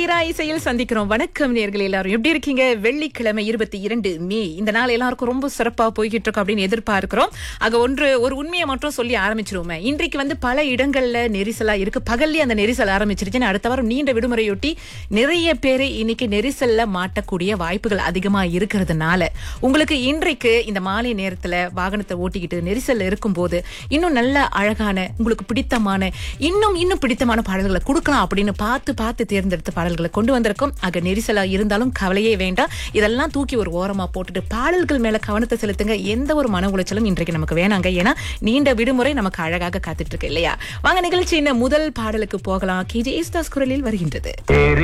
தீரா இசையில் சந்திக்கிறோம் வணக்கம் நேர்கள் எல்லாரும் எப்படி இருக்கீங்க வெள்ளிக்கிழமை இருபத்தி இரண்டு மே இந்த நாள் எல்லாருக்கும் ரொம்ப சிறப்பா போய்கிட்டு இருக்கோம் அப்படின்னு எதிர்பார்க்கிறோம் ஆக ஒன்று ஒரு உண்மையை மட்டும் சொல்லி ஆரம்பிச்சிருவோமே இன்றைக்கு வந்து பல இடங்கள்ல நெரிசலா இருக்கு பகல்லே அந்த நெரிசல் ஆரம்பிச்சிருச்சுன்னு அடுத்த வாரம் நீண்ட விடுமுறையொட்டி நிறைய பேர் இன்னைக்கு நெரிசல்ல மாட்டக்கூடிய வாய்ப்புகள் அதிகமா இருக்கிறதுனால உங்களுக்கு இன்றைக்கு இந்த மாலை நேரத்துல வாகனத்தை ஓட்டிக்கிட்டு நெரிசல்ல இருக்கும்போது இன்னும் நல்ல அழகான உங்களுக்கு பிடித்தமான இன்னும் இன்னும் பிடித்தமான பாடல்களை கொடுக்கலாம் அப்படின்னு பார்த்து பார்த்து தேர்ந்தெடுத்த பாடல்களை கொண்டு வந்திருக்கோம் ஆக நெரிசலா இருந்தாலும் கவலையே வேண்டாம் இதெல்லாம் தூக்கி ஒரு ஓரமா போட்டுட்டு பாடல்கள் மேல கவனத்தை செலுத்துங்க எந்த ஒரு மன உளைச்சலும் இன்றைக்கு நமக்கு வேணாங்க ஏன்னா நீண்ட விடுமுறை நமக்கு அழகாக காத்துட்டு இருக்கு இல்லையா வாங்க நிகழ்ச்சியின் முதல் பாடலுக்கு போகலாம் கேஜே ஏஸ்தாஸ் குரலில் வருகின்றது ஏறி